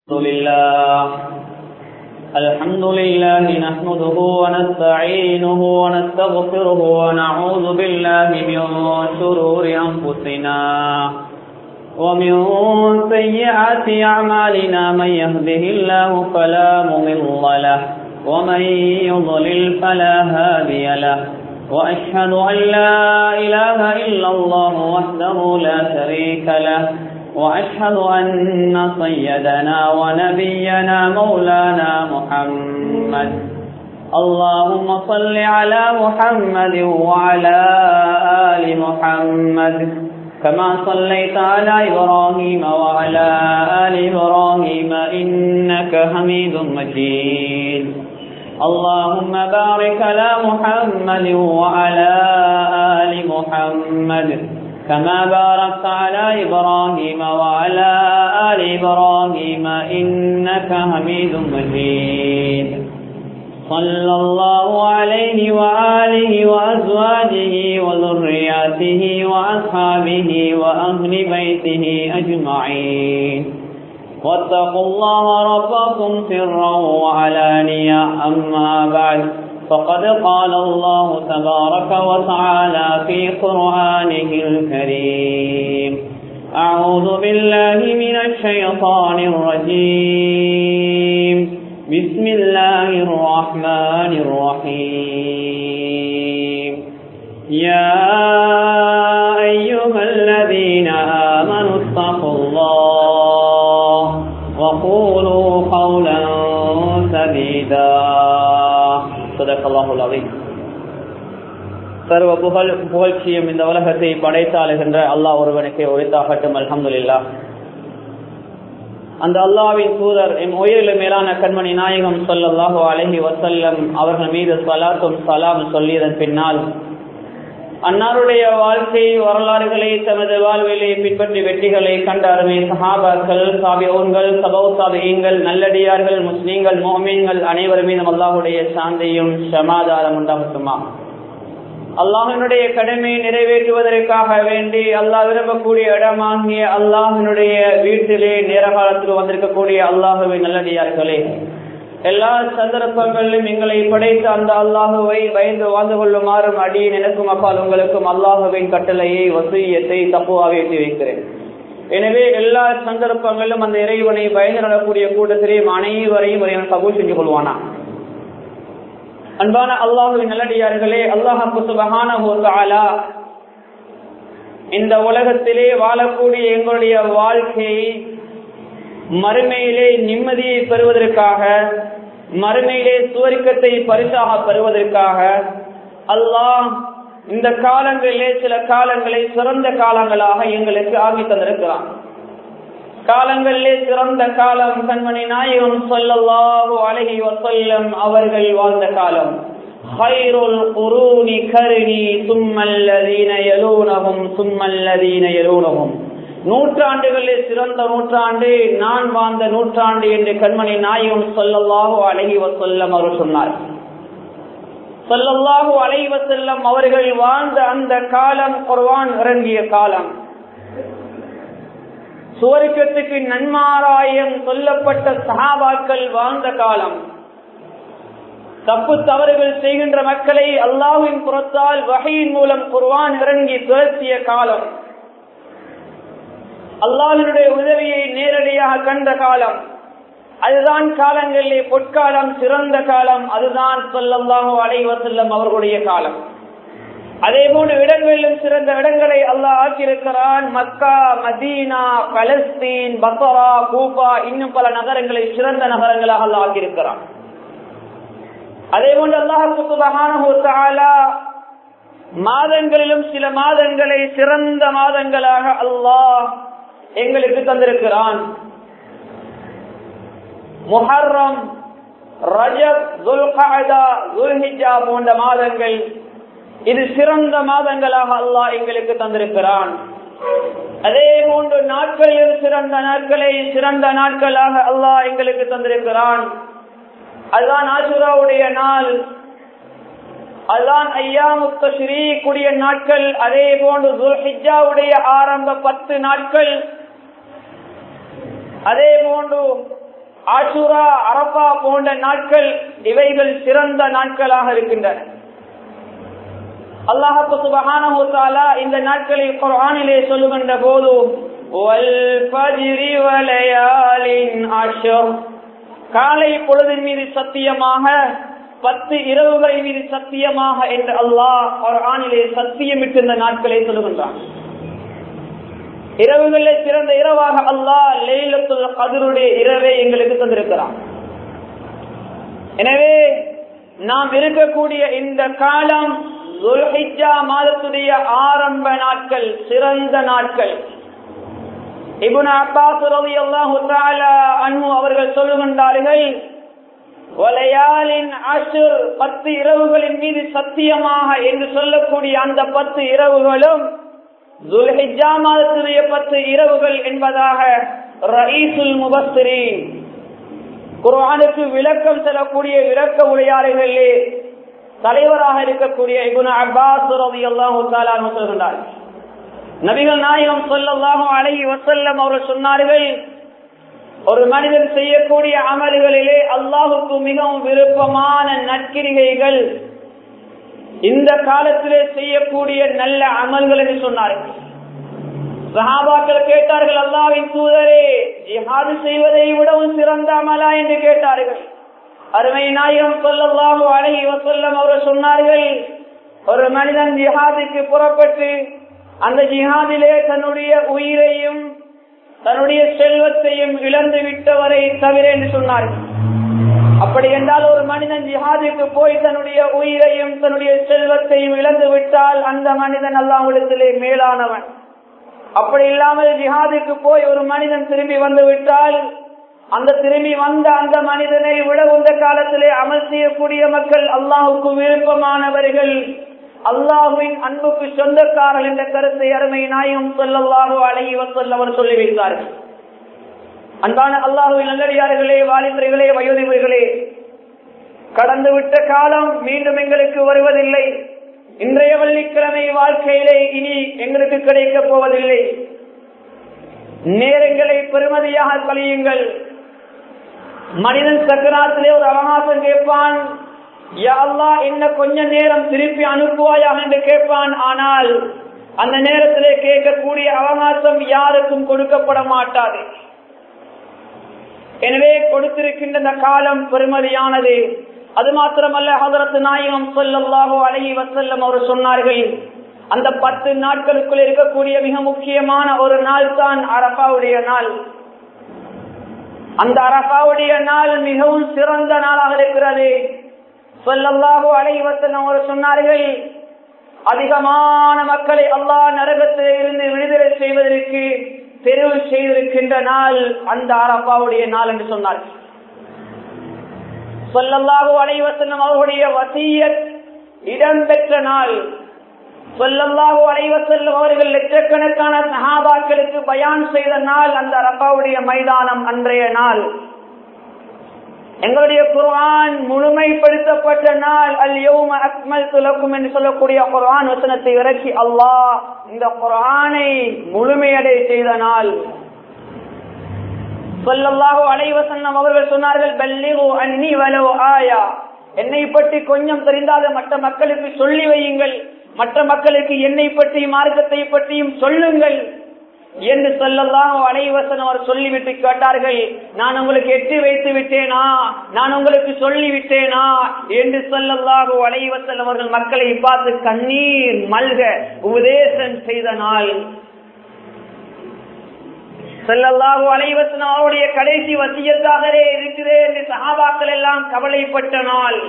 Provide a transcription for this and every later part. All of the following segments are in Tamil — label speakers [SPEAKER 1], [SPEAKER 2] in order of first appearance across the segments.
[SPEAKER 1] الحمد لله الحمد لله نحمده ونستعينه ونستغفره ونعوذ بالله من شرور أنفسنا ومن سيئات أعمالنا من يهده الله فلا مضل له ومن يضلل فلا هادي له وأشهد أن لا إله إلا الله وحده لا شريك له وأشهد أن سيدنا ونبينا مولانا محمد اللهم صل على محمد وعلى آل محمد كما صليت على إبراهيم وعلى آل إبراهيم إنك حميد مجيد اللهم بارك على محمد وعلى آل محمد كما باركت على إبراهيم وعلى آل إبراهيم إنك حميد مجيد صلى الله عليه وآله وأزواجه وذرياته وأصحابه وأهل بيته أجمعين واتقوا الله ربكم سرا وعلانيا أما بعد فقد قال الله تبارك وتعالى في قرآنه الكريم أعوذ بالله من الشيطان الرجيم بسم الله الرحمن الرحيم يا أيها الذين آمنوا اتقوا الله وقولوا قولا سديدا சர்வ புகழ் புகழ்ச்சியும் இந்த உலகத்தை படைத்தாளுகின்ற அல்லாஹ் ஒருவனுக்கு ஒழித்தாகட்டும் அல்ஹம்துல்லா அந்த அல்லாவின் தூதர் எம் உயிரில் மேலான கண்மணி நாயகம் சொல்லல்லாஹோ அலஹி வசல்லம் அவர்கள் மீது சலாத்தும் சலாம் சொல்லியதன் பின்னால் அன்னாருடைய வாழ்க்கை வரலாறுகளை தமது வாழ்விலே பின்பற்றி வெற்றிகளை கண்ட அருமை சஹாபாக்கள் சாபியோன்கள் சபௌ சாபியங்கள் நல்லடியார்கள் முஸ்லீம்கள் மோமீன்கள் அனைவர் மீதும் அல்லாஹுடைய சாந்தியும் சமாதாரம் உண்டாகட்டுமா அல்லாஹினுடைய கடமையை நிறைவேற்றுவதற்காக வேண்டி அல்லாஹ் விரும்பக்கூடிய இடமாகிய அல்லாஹினுடைய வீட்டிலே நேர காலத்தில் வந்திருக்கக்கூடிய அல்லாஹுவை நல்லடியார்களே எல்லா சந்தர்ப்பங்களிலும் எங்களை படைத்த அந்த அல்லாஹுவை பயந்து வாழ்ந்து கொள்ளுமாறும் அடியின் எனக்கும் அப்பால் உங்களுக்கும் அல்லாஹுவின் கட்டளையை வசூயத்தை தப்புவாக எட்டி வைக்கிறேன் எனவே எல்லா சந்தர்ப்பங்களிலும் அந்த இறைவனை பயந்து நடக்கூடிய கூட்டத்திலேயும் அனைவரையும் இறைவன் கபூல் செஞ்சு கொள்வானா அன்பான அல்லாஹுவின் நல்லடியார்களே அல்லாஹு சுபகான இந்த உலகத்திலே வாழக்கூடிய எங்களுடைய வாழ்க்கையை மறுமையிலே நிம்மதியை பெறுவதற்காக மறுமையிலே சுவரிக்கத்தை பரிசாக பெறுவதற்காக அல்லாஹ் இந்த காலங்களிலே சில காலங்களை சிறந்த காலங்களாக எங்களுக்கு ஆகி தந்திருக்கிறான் காலங்களிலே சிறந்த காலம் கண்மணி நாயகம் சொல்லல்லாஹு அழகி வசல்லம் அவர்கள் வாழ்ந்த காலம் ஹைருல் குரூனி கருணி சும்மல்லதீன எலூனகும் சும்மல்லதீன எலூனகும் நூற்றாண்டுகளில் சிறந்த நூற்றாண்டு நான் வாழ்ந்த நூற்றாண்டு என்று கண்மணி நாயகம் சொல்லல்லாஹு அழகி வசல்லம் அவர் சொன்னார் சொல்லல்லாஹு அழகி வசல்லம் அவர்கள் வாழ்ந்த அந்த காலம் குர்வான் இறங்கிய காலம் சுவர்க்கத்துக்கு நன்மாராயம் சொல்லப்பட்ட சகாபாக்கள் வாழ்ந்த காலம் தப்பு தவறுகள் செய்கின்ற மக்களை அல்லாஹின் புறத்தால் வகையின் மூலம் குர்வான் இறங்கி துரத்திய காலம் அல்லாஹினுடைய உதவியை நேரடியாக கண்ட காலம் அதுதான் காலங்களிலே பொற்காலம் சிறந்த காலம் அதுதான் சொல்லல்லாஹோ அலைவசல்லம் அவர்களுடைய காலம் அதே போன்று இடங்களிலும் சிறந்த இடங்களை அல்லாஹ் ஆக்கியிருக்கிறான் Mecca Medina Palestine Basra Kufa இன்னும் பல நகரங்களை சிறந்த நகரங்களாக அல்லாஹ் ஆக்கியிருக்கிறான் அதே போன்று அல்லாஹால மாதங்களிலும் சில மாதங்களை சிறந்த மாதங்களாக அல்லாஹ் எங்களுக்கு தந்திருக்கிறான் முஹர்ரம் ரஜப் துல்கா துல்ஹிஜா போன்ற மாதங்கள் இது சிறந்த மாதங்களாக அல்லாஹ் எங்களுக்கு தந்திருக்கிறான் அதே மூன்று நாட்களில் சிறந்த நாட்களை சிறந்த நாட்களாக அல்லாஹ் எங்களுக்கு தந்திருக்கிறான் அதுதான் ஆசுராவுடைய நாள் அதுதான் ஐயாமுத்த ஸ்ரீ கூடிய நாட்கள் அதே போன்று துல்ஹிஜாவுடைய ஆரம்ப பத்து நாட்கள் அதே போன்று ஆஷுரா அரபா போன்ற நாட்கள் இவைகள் சிறந்த நாட்களாக இருக்கின்றன அல்லாஹு சுபஹானஹு தஆலா இந்த நாட்களில் குர்ஆனிலே சொல்லுகின்ற போது வல் ஃபஜ்ரி வலயாலின் அஷ்ர் காலை பொழுதின் மீது சத்தியமாக பத்து இரவுகளை மீது சத்தியமாக என்று அல்லாஹ் குர்ஆனிலே சத்தியமிட்டு இந்த நாட்களை சொல்லுகின்றான் இரவுகளில் சிறந்த இரவாக அல்லாஹ் லைலத்துல் கதருடைய இரவை எங்களுக்கு தந்திருக்கிறான் எனவே நாம் இருக்கக்கூடிய இந்த காலம் துல்ஹிஜா மாதத்துடைய ஆரம்ப நாட்கள் சிறந்த நாட்கள் இபுன் அப்பாஸ் ரலியல்லாஹு தஆலா அன்ஹு அவர்கள் சொல்லுகின்றார்கள் வலையாலின் அஷுர் பத்து இரவுகளின் மீது சத்தியமாக என்று சொல்லக்கூடிய அந்த பத்து இரவுகளும் துல்ஹிஜா மாதத்துடைய பத்து இரவுகள் என்பதாக ரஈசுல் முபஸ்திரீன் குர்ஆனுக்கு விளக்கம் செல்லக்கூடிய விளக்க உரையாளர்களே தலைவராக இருக்கக்கூடிய இபுன் அப்பாஸ் ரலியல்லாஹு தஆலா சொல்கின்றார் நபிகள் நாயகம் ஸல்லல்லாஹு அலைஹி வஸல்லம் அவர்கள் சொன்னார்கள் ஒரு மனிதன் செய்யக்கூடிய அமல்களிலே அல்லாஹுக்கு மிகவும் விருப்பமான நற்கிரிகைகள் இந்த காலத்திலே செய்யக்கூடிய நல்ல அமல்கள் என்று சொன்னார்கள் சஹாபாக்கள் கேட்டார்கள் அல்லாவின் தூதரே ஜிஹாது செய்வதை விடவும் சிறந்த அமலா என்று கேட்டார்கள் அருமை நாயகம் சொல்லல்லாஹு அழகி வசல்லம் அவர்கள் சொன்னார்கள் ஒரு மனிதன் ஜிஹாதுக்கு புறப்பட்டு அந்த ஜிஹாதிலே தன்னுடைய உயிரையும் தன்னுடைய செல்வத்தையும் இழந்து விட்டவரை தவிர என்று சொன்னார்கள் அப்படி என்றால் ஒரு மனிதன் ஜிஹாதுக்கு போய் தன்னுடைய உயிரையும் தன்னுடைய செல்வத்தையும் இழந்து விட்டால் அந்த மனிதன் அல்லாவிடத்திலே மேலானவன் அப்படி இல்லாமல் ஜிஹாதுக்கு போய் ஒரு மனிதன் திரும்பி வந்து விட்டால் அந்த திரும்பி வந்த அந்த மனிதனை விட இந்த காலத்திலே அமல் செய்யக்கூடிய மக்கள் அல்லாஹுக்கு விருப்பமானவர்கள் அல்லாஹுவின் அன்புக்கு சொந்தக்காரர்கள் என்ற கருத்தை அருமை நாயும் சொல்லல்லாஹு அழகி வசல் அவர் சொல்லி வைத்தார்கள் அன்பான அல்லாஹுவின் நல்லடியார்களே வாலிபர்களே வயோதிபர்களே கடந்து விட்ட காலம் மீண்டும் எங்களுக்கு வருவதில்லை இன்றைய வெள்ளிக்கிழமை வாழ்க்கையிலே இனி எங்களுக்கு கிடைக்கப் போவதில்லை நேரங்களை பெருமதியாக கழியுங்கள் மனிதன் சக்கராத்திலே ஒரு அவகாசம் கேட்பான் யாழ்லா என்ன கொஞ்ச நேரம் திருப்பி அனுப்புவாயா என்று கேட்பான் ஆனால் அந்த நேரத்திலே கேட்கக்கூடிய அவகாசம் யாருக்கும் கொடுக்கப்பட மாட்டாது எனவே கொடுத்திருக்கின்ற இந்த காலம் பெருமதியானது அது மாத்திரமல்ல ஹதரத்து நாயகம் சொல்லல்லாஹோ அழகி வசல்லம் அவர் சொன்னார்கள் அந்த பத்து நாட்களுக்குள் இருக்கக்கூடிய மிக முக்கியமான ஒரு நாள் தான் அரபாவுடைய நாள் அந்த அரபாவுடைய நாள் மிகவும் சிறந்த நாளாக இருக்கிறது சொல்லல்லாஹோ அழகி வசல்லம் அவர் சொன்னார்கள் அதிகமான மக்களை அல்லாஹ் நரகத்திலே இருந்து விடுதலை செய்வதற்கு தெரிவு செய்திருக்கின்ற நாள் அந்த அரபாவுடைய நாள் என்று சொன்னார்கள் சொல்லல்லாஹு அலைவசனம் அவர்களுடைய வசியத் இடம்பெற்ற நாள் சொல்லல்லாஹு அலைவசல்லம் அவர்கள் லட்சக்கணக்கான சஹாபாக்களுக்கு பயான் செய்த நாள் அந்த ரப்பாவுடைய மைதானம் அன்றைய நாள் எங்களுடைய குர்ஆன் முழுமைப்படுத்தப்பட்ட நாள் அல் யௌம அக்மல் துலக்கும் என்று சொல்லக்கூடிய குர்ஆன் வசனத்தை இறக்கி அல்லாஹ் இந்த குர்ஆனை முழுமையடை செய்த நாள் சொல்லல்லாஹு அலைவசன்னம் அவர்கள் சொன்னார்கள் பல்லிகு அன்னி வலவு ஆயா என்னை பற்றி கொஞ்சம் தெரிந்தாத மற்ற மக்களுக்கு சொல்லி வையுங்கள் மற்ற மக்களுக்கு என்னை பற்றி மார்க்கத்தை பற்றியும் சொல்லுங்கள் என்று சொல்லலாம் அலைவசன் அவர் சொல்லிவிட்டு கேட்டார்கள் நான் உங்களுக்கு எட்டி வைத்து விட்டேனா நான் உங்களுக்கு சொல்லி விட்டேனா என்று சொல்லல்லாக அலைவசன் அவர்கள் மக்களை பார்த்து கண்ணீர் மல்க உபதேசம் செய்த நாள் செல்லல்லாஹு அலைவசன் அவருடைய கடைசி வசியத்தாகவே இருக்கிறே என்று சகாபாக்கள் எல்லாம் கவலைப்பட்ட நாள்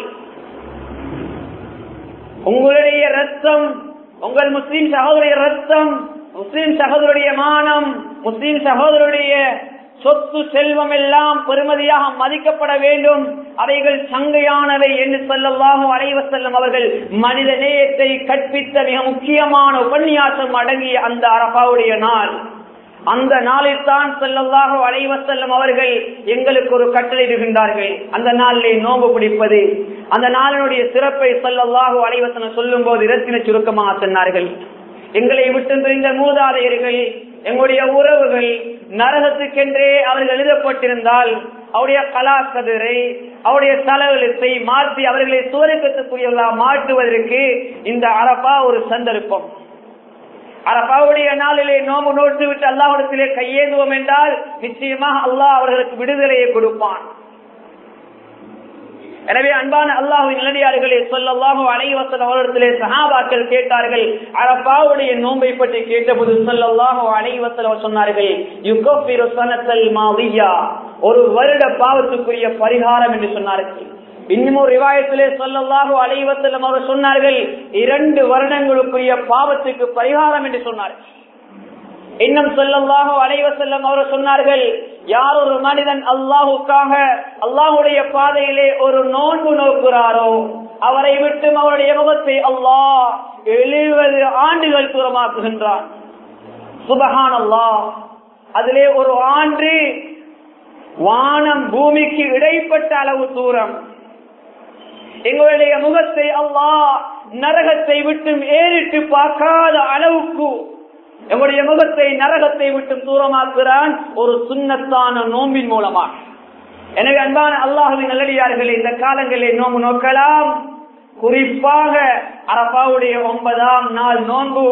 [SPEAKER 1] உங்களுடைய ரத்தம் உங்கள் முஸ்லிம் சகோதரிய ரத்தம் முஸ்லிம் சகோதரருடைய மானம் முஸ்லிம் சகோதரருடைய சொத்து செல்வம் எல்லாம் பெருமதியாக மதிக்கப்பட வேண்டும் அவைகள் சங்கையானவை என்று சொல்லவாகும் அலைவ செல்லும் அவர்கள் மனித நேயத்தை கற்பித்த மிக முக்கியமான உபன்யாசம் அடங்கிய அந்த அரபாவுடைய நாள் அந்த நாளில் தான் செல்லவாக அலைவ செல்லும் அவர்கள் எங்களுக்கு ஒரு கட்டளையிடுகின்றார்கள் அந்த நாளிலே நோம்பு பிடிப்பது அந்த நாளினுடைய சிறப்பை சொல்லவாக அலைவசனம் சொல்லும் போது இரத்தின சுருக்கமாக சொன்னார்கள் எங்களை விட்டு பிரிந்த மூதாதையர்கள் எங்களுடைய உறவுகள் நரகத்துக்கென்றே அவர்கள் எழுதப்பட்டிருந்தால் அவருடைய கலாக்கதிரை அவருடைய தலைவலத்தை மாற்றி அவர்களை சுவருக்கத்துக்குரியவர்களாக மாற்றுவதற்கு இந்த அரபா ஒரு சந்தர்ப்பம் அரபாவுடைய நாளிலே நோம்பு நோட்டு விட்டு அல்லாஹிடத்திலே கையேந்துவோம் என்றால் நிச்சயமாக அல்லாஹ் அவர்களுக்கு விடுதலையை கொடுப்பான் எனவே அன்பான அல்லாஹுவின் நிலடியார்களே சொல்லல்லாஹு அனைவசன் அவரிடத்திலே சஹாபாக்கள் கேட்டார்கள் அரபாவுடைய நோன்பை பற்றி கேட்டபோது சொல்லல்லாஹு அனைவசன் அவர் சொன்னார்கள் யுகப்பிரு சனத்தல் மாவியா ஒரு வருட பாவத்துக்குரிய பரிகாரம் என்று சொன்னார்கள் இன்னும் ஒரு ரிவாயத்திலே சொல்லல்லாஹு அலைவசல்லம் அவர் சொன்னார்கள் இரண்டு வருடங்களுக்குரிய பாவத்துக்கு பரிகாரம் என்று சொன்னார்கள் இன்னும் சொல்லல்லாஹு அலைவசல்லம் அவர் சொன்னார்கள் யார் ஒரு மனிதன் அல்லாஹுக்காக அல்லாஹுடைய பாதையிலே ஒரு நோன்பு நோக்குறாரோ அவரை விட்டும் அவருடைய முகத்தை அல்லாஹ் எழுபது ஆண்டுகள் தூரமாக்குகின்றான் சுபஹான் அல்லாஹ் அதிலே ஒரு ஆண்டு வானம் பூமிக்கு இடைப்பட்ட அளவு தூரம் எங்களுடைய முகத்தை அல்லாஹ் நரகத்தை விட்டும் ஏறிட்டு பார்க்காத அளவுக்கு எங்களுடைய முகத்தை நரகத்தை விட்டும் தூரமாக்குறான் ஒரு சுண்ணத்தான நோம்பின் மூலமாக எனவே அன்பான அல்லாஹுவின் நல்லடியார்கள் இந்த காலங்களில் நோம்பு நோக்கலாம் குறிப்பாக அரபாவுடைய ஒன்பதாம் நாள் நோன்பு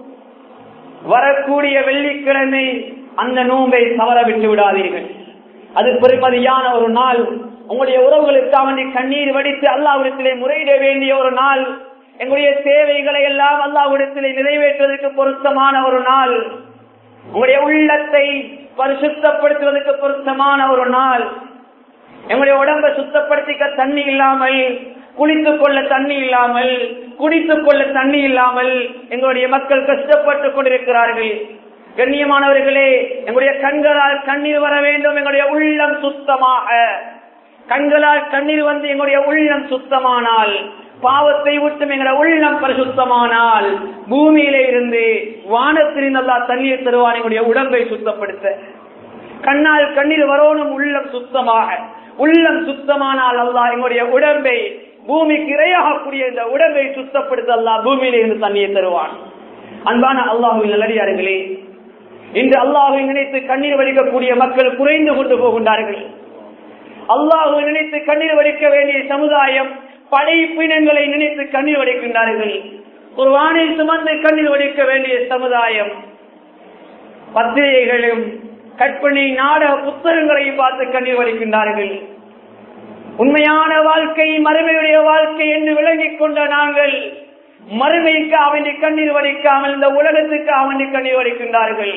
[SPEAKER 1] வரக்கூடிய வெள்ளிக்கிழமை அந்த நோன்பை தவற விட்டு விடாதீர்கள் அது பெருமதியான ஒரு நாள் உங்களுடைய உறவுகளுக்காக வேண்டி கண்ணீர் வடித்து அல்லாவிடத்திலே முறையிட வேண்டிய ஒரு நாள் எங்களுடைய தேவைகளை எல்லாம் அல்லாவிடத்திலே நிறைவேற்றுவதற்கு பொருத்தமான ஒரு நாள் உங்களுடைய உள்ளத்தை பரிசுத்தப்படுத்துவதற்கு பொருத்தமான ஒரு நாள் எங்களுடைய உடம்பை சுத்தப்படுத்திக்க தண்ணி இல்லாமல் குளித்துக் கொள்ள தண்ணி இல்லாமல் குடித்துக் கொள்ள தண்ணி இல்லாமல் எங்களுடைய மக்கள் கஷ்டப்பட்டு கொண்டிருக்கிறார்கள் கண்ணியமானவர்களே எங்களுடைய கண்களால் கண்ணீர் வர வேண்டும் எங்களுடைய உள்ளம் சுத்தமாக கண்களால் கண்ணீர் வந்து எங்களுடைய உள்ளம் சுத்தமானால் பாவத்தை விட்டு எங்களுடைய உள்ளம் பரிசுத்தமானால் பூமியிலே இருந்து வானத்திலிருந்து நல்லா தண்ணீர் தருவான் எங்களுடைய உடம்பை சுத்தப்படுத்த கண்ணால் கண்ணீர் வரணும் உள்ளம் சுத்தமாக உள்ளம் சுத்தமானால் அல்லா எங்களுடைய உடம்பை பூமிக்கு இரையாகக்கூடிய இந்த உடம்பை சுத்தப்படுத்த அல்லா பூமியில இருந்து தண்ணியை தருவான் அன்பான அல்லாஹுவின் நல்லடியார்களே இன்று அல்லாஹை நினைத்து கண்ணீர் வடிக்கக்கூடிய மக்கள் குறைந்து கொண்டு போகின்றார்கள் அல்லாஹை நினைத்து கண்ணீர் வடிக்க வேண்டிய சமுதாயம் படைப்பினங்களை நினைத்து கண்ணீர் வடிக்கின்றார்கள் ஒரு வானை சுமந்து கண்ணீர் வடிக்க வேண்டிய சமுதாயம் பத்திரிகைகளும் கற்பனை நாடக புத்தகங்களையும் பார்த்து கண்ணீர் வடிக்கின்றார்கள் உண்மையான வாழ்க்கை மறுமையுடைய வாழ்க்கை என்று விளங்கிக் கொண்ட நாங்கள் மறுமைக்கு அவனை கண்ணீர் வடிக்காமல் இந்த உலகத்துக்கு அவனை கண்ணீர் வடிக்கின்றார்கள்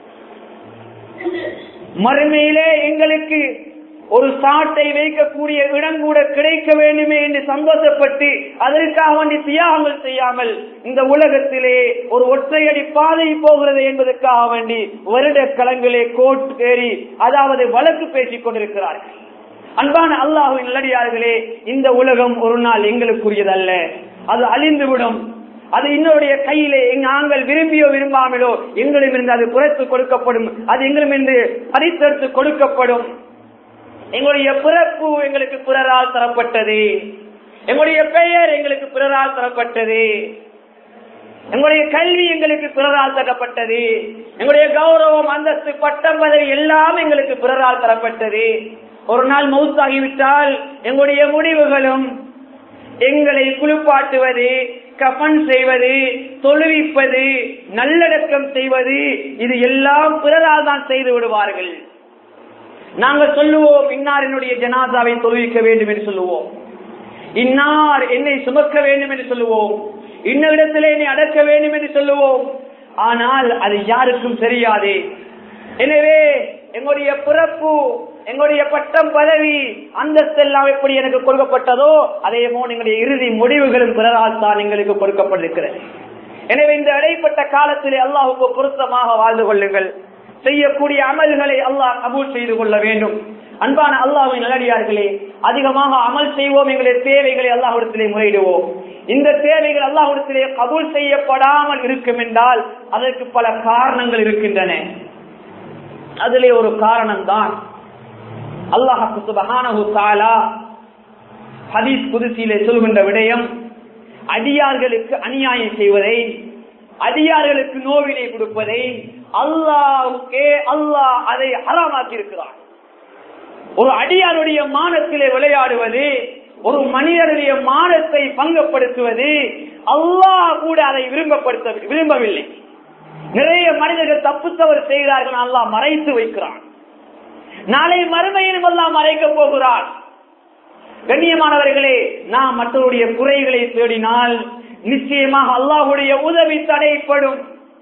[SPEAKER 1] மறுமையிலே எங்களுக்கு ஒரு சாட்டை வைக்கக்கூடிய இடம் கூட கிடைக்க வேண்டுமே என்று சந்தோஷப்பட்டு அதற்காக வேண்டி தியாகங்கள் செய்யாமல் இந்த உலகத்திலே ஒரு ஒற்றையடி பாதை போகிறது என்பதற்காக வேண்டி வருட கலங்களே கோட் ஏறி அதாவது வழக்கு பேசிக் கொண்டிருக்கிறார்கள் அன்பான அல்லாஹுவின் நல்லடியார்களே இந்த உலகம் ஒரு நாள் எங்களுக்குரியதல்ல அது அழிந்துவிடும் அது இன்னொருடைய கையிலே நாங்கள் விரும்பியோ விரும்பாமலோ எங்களிடமிருந்து அது குறைத்து கொடுக்கப்படும் அது எங்களிடமிருந்து பறித்தெடுத்து கொடுக்கப்படும் எங்களுடைய பிறப்பு எங்களுக்கு பிறரால் தரப்பட்டது எங்களுடைய பெயர் எங்களுக்கு பிறரால் தரப்பட்டது எங்களுடைய கல்வி எங்களுக்கு பிறரால் தரப்பட்டது எங்களுடைய கௌரவம் அந்தஸ்து பட்டம் பதவி எல்லாம் எங்களுக்கு பிறரால் தரப்பட்டது ஒரு நாள் மவுத்தாகிவிட்டால் எங்களுடைய முடிவுகளும் எங்களை குளிப்பாட்டுவது கபன் செய்வது தொழுவிப்பது நல்லடக்கம் செய்வது இது எல்லாம் பிறரால் தான் செய்து விடுவார்கள் நாங்கள் சொல்லுவோம் இன்னார் என்னுடைய ஜனாதாவை தொழுவிக்க வேண்டும் என்று சொல்லுவோம் இன்னார் என்னை சுமக்க வேண்டும் என்று சொல்லுவோம் இன்னிடத்திலே என்னை அடக்க வேண்டும் என்று சொல்லுவோம் ஆனால் அது யாருக்கும் தெரியாது எனவே எங்களுடைய பிறப்பு எங்களுடைய பட்டம் பதவி அந்தஸ்தெல்லாம் எப்படி எனக்கு கொடுக்கப்பட்டதோ அதே போல் எங்களுடைய இறுதி முடிவுகளும் பிறரால் தான் எங்களுக்கு கொடுக்கப்பட்டிருக்கிறது எனவே இந்த இடைப்பட்ட காலத்திலே அல்லாஹுக்கு பொருத்தமாக வாழ்ந்து கொள்ளுங்கள் செய்யக்கூடிய அமல்களை அல்லாஹ் கபூல் செய்து கொள்ள வேண்டும் அன்பான அல்லாஹின் நல்லடியார்களே அதிகமாக அமல் செய்வோம் எங்களுடைய தேவைகளை அல்லாஹிடத்திலே முறையிடுவோம் இந்த தேவைகள் அல்லாஹிடத்திலே கபூல் செய்யப்படாமல் இருக்கும் என்றால் அதற்கு பல காரணங்கள் இருக்கின்றன அதிலே ஒரு காரணம் தான் அல்லாஹு சுபஹானஹு தஆலா ஹதீஸ் குதிசியிலே சொல்கின்ற விடயம் அடியார்களுக்கு அநியாயம் செய்வதை அடியார்களுக்கு நோவினை கொடுப்பதை அல்லாஹுக்கே அல்லாஹ் அதை ஹராமாக்கி இருக்கிறான் ஒரு அடியாருடைய மானத்திலே விளையாடுவது ஒரு மனிதனுடைய மானத்தை பங்கப்படுத்துவது அல்லாஹ் கூட அதை விரும்பப்படுத்த விரும்பவில்லை நிறைய மனிதர்கள் தப்பு தவறு செய்கிறார்கள் அல்லாஹ் மறைத்து வைக்கிறான் நாளை மறுமையிலும் அல்லாஹ் மறைக்க போகிறான் கண்ணியமானவர்களே நாம் மற்றவருடைய குறைகளை தேடினால் நிச்சயமாக அல்லாஹுடைய உதவி தடைப்படும்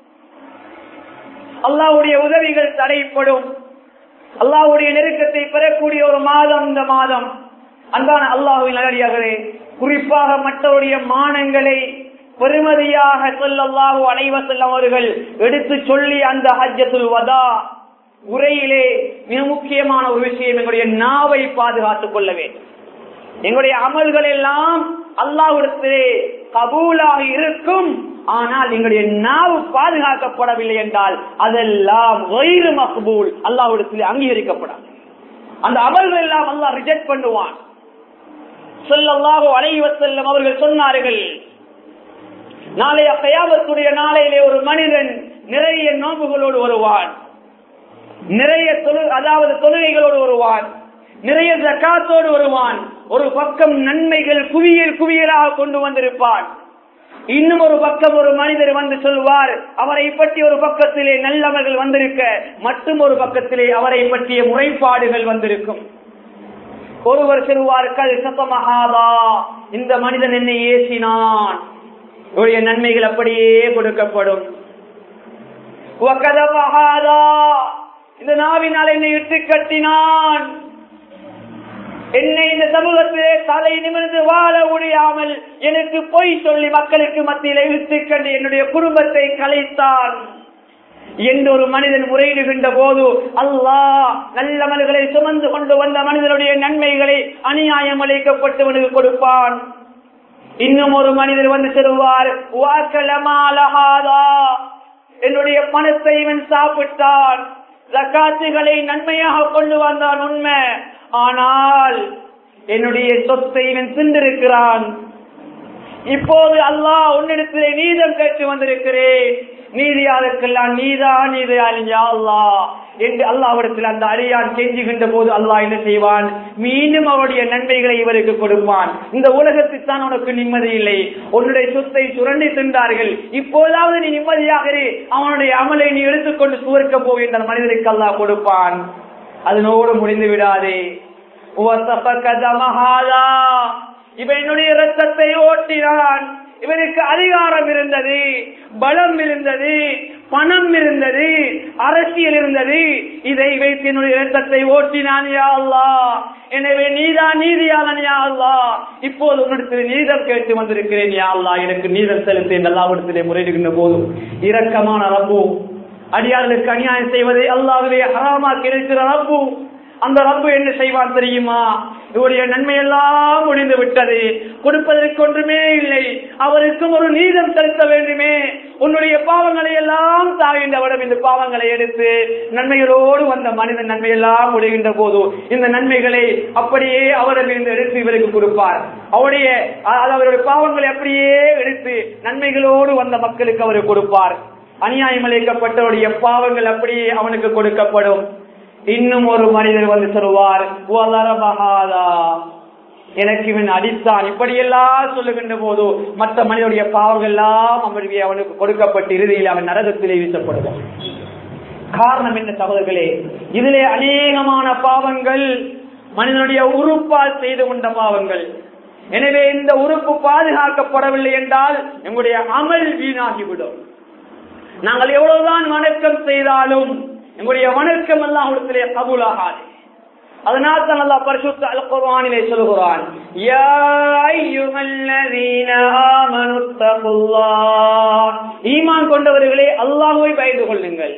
[SPEAKER 1] அல்லாஹுடைய உதவிகள் தடைப்படும் அல்லாஹுடைய நெருக்கத்தை பெறக்கூடிய ஒரு மாதம் இந்த மாதம் அன்பான அல்லாஹுவின் நல்லடியார்களே குறிப்பாக மற்றவருடைய மானங்களை பெருமதியாக சொல்லல்லாஹு அனைவசல்லம் அவர்கள் எடுத்து சொல்லி அந்த ஹஜ்ஜத்துல் வதா உரையிலே மிக முக்கியமான ஒரு விஷயம் எங்களுடைய நாவை பாதுகாத்துக் கொள்ள வேண்டும் எங்களுடைய அமல்கள் எல்லாம் அல்லாவிடத்திலே கபூலாக இருக்கும் ஆனால் எங்களுடைய நாவு பாதுகாக்கப்படவில்லை என்றால் அதெல்லாம் வயிறு மகபூல் அல்லாவிடத்திலே அங்கீகரிக்கப்படாது அந்த அமல்கள் எல்லாம் அல்லாஹ் ரிஜெக்ட் பண்ணுவான் சொல்லல்லாஹோ அலைவ செல்லும் அவர்கள் சொன்னார்கள் நாளைய கயாமத்துடைய நாளையிலே ஒரு மனிதன் நிறைய நோம்புகளோடு வருவான் நிறைய தொழு அதாவது தொழுகைகளோடு வருவான் நிறைய ஜக்காத்தோடு வருவான் ஒரு பக்கம் நன்மைகள் குவியல் குவியலாக கொண்டு வந்திருப்பான் இன்னும் ஒரு பக்கம் ஒரு மனிதர் வந்து சொல்வார் அவரை பற்றி ஒரு பக்கத்திலே நல்லவர்கள் வந்திருக்க மற்றும் ஒரு பக்கத்திலே அவரை பற்றிய முறைப்பாடுகள் வந்திருக்கும் ஒருவர் சொல்வார்கள் சத்தமகாதா இந்த மனிதன் என்னை ஏசினான் இவருடைய நன்மைகள் அப்படியே கொடுக்கப்படும் இந்த நாவினால் என்னை இட்டு கட்டினான் என்னை இந்த சமூகத்திலே தலை நிமிர்ந்து வாழ முடியாமல் எனக்கு பொய் சொல்லி மக்களுக்கு மத்தியில் இழுத்து கண்டு என்னுடைய குடும்பத்தை கலைத்தான் என்று ஒரு மனிதன் முறையிடுகின்ற போது அல்லாஹ் நல்ல மனிதர்களை சுமந்து கொண்டு வந்த மனிதனுடைய நன்மைகளை அநியாயம் அளிக்கப்பட்டவனுக்கு கொடுப்பான் இன்னும் ஒரு மனிதர் வந்து செல்வார் என்னுடைய பணத்தை இவன் சாப்பிட்டான் ஜக்காத்துகளை நன்மையாக கொண்டு வந்தான் உண்மை ஆனால் என்னுடைய சொத்தை இவன் சிந்திருக்கிறான் இப்போது அல்லாஹ் உன்னிடத்திலே நீதம் கேட்டு வந்திருக்கிறேன் நீதியாளருக்கெல்லாம் நீதான் நீதியாளியா அல்லா என்று அல்லாவிடத்தில் அந்த அடியான் செஞ்சுகின்ற போது அல்லாஹ் என்ன செய்வான் மீண்டும் அவருடைய நன்மைகளை இவருக்கு கொடுப்பான் இந்த உலகத்தில் தான் உனக்கு நிம்மதி இல்லை உன்னுடைய சொத்தை சுரண்டி தின்றார்கள் இப்போதாவது நீ நிம்மதியாக இரு அவனுடைய அமலை நீ எடுத்துக்கொண்டு சுவர்க்க போகின்ற மனிதருக்கு அல்லாஹ் கொடுப்பான் அதனோடு முடிந்து விடாதே இவன் என்னுடைய ரத்தத்தை ஓட்டினான் இவனுக்கு அதிகாரம் இருந்தது பலம் இருந்தது பணம் இருந்தது அரசியல் இருந்தது இதை வைத்து என்னுடைய இரத்தத்தை ஓட்டினான் யா அல்லா எனவே நீதான் நீதியாளன் யா அல்லா இப்போது உன்னிடத்தில் நீதம் கேட்டு வந்திருக்கிறேன் யா அல்லா எனக்கு நீதம் செலுத்தேன் எல்லாவிடத்திலே முறையிடுகின்ற போதும் இரக்கமான ரப்பு அடியார்களுக்கு அநியாயம் செய்வதை அல்லாவிலே ஹராமாக்கி இருக்கிற ரப்பு அந்த ரப்பு என்ன செய்வான் தெரியுமா இவருடைய நன்மை எல்லாம் முடிந்து விட்டது கொடுப்பதற்கு ஒன்றுமே இல்லை அவருக்கும் ஒரு நீதம் செலுத்த வேண்டுமே உன்னுடைய பாவங்களை எல்லாம் தாகின்றவடம் இந்த பாவங்களை எடுத்து நன்மைகளோடு வந்த மனிதன் நன்மையெல்லாம் முடிகின்ற போது இந்த நன்மைகளை அப்படியே அவரிலிருந்து எடுத்து இவருக்கு கொடுப்பார் அவருடைய அவருடைய பாவங்களை அப்படியே எடுத்து நன்மைகளோடு வந்த மக்களுக்கு அவர் கொடுப்பார் அநியாயம் அளிக்கப்பட்டவருடைய பாவங்கள் அப்படியே அவனுக்கு கொடுக்கப்படும் இன்னும் ஒரு மனிதர் வந்து சொல்வார் எனக்கு இவன் அடித்தான் இப்படியெல்லாம் சொல்லுகின்ற போது மற்ற மனிதனுடைய பாவங்கள் எல்லாம் அவனுக்கு அவனுக்கு கொடுக்கப்பட்டு இறுதியில் அவன் நரகத்திலே வீசப்படுவான் காரணம் என்ன சகோதரர்களே இதிலே அநேகமான பாவங்கள் மனிதனுடைய உறுப்பால் செய்து கொண்ட பாவங்கள் எனவே இந்த உறுப்பு பாதுகாக்கப்படவில்லை என்றால் எங்களுடைய அமல் வீணாகிவிடும் நாங்கள் எவ்வளவுதான் வணக்கம் செய்தாலும் எங்களுடைய வணக்கம் எல்லாம் அவடத்திலே கபூலாகாது அதனால் தான் அல்லாஹ் பரிசுத்த அல் குர்ஆனிலே சொல்கிறான் யா அய்யுஹல்லதீன ஆமனு தகுல்லாஹ் ஈமான் கொண்டவர்களே அல்லாஹ்வை பயந்து கொள்ளுங்கள்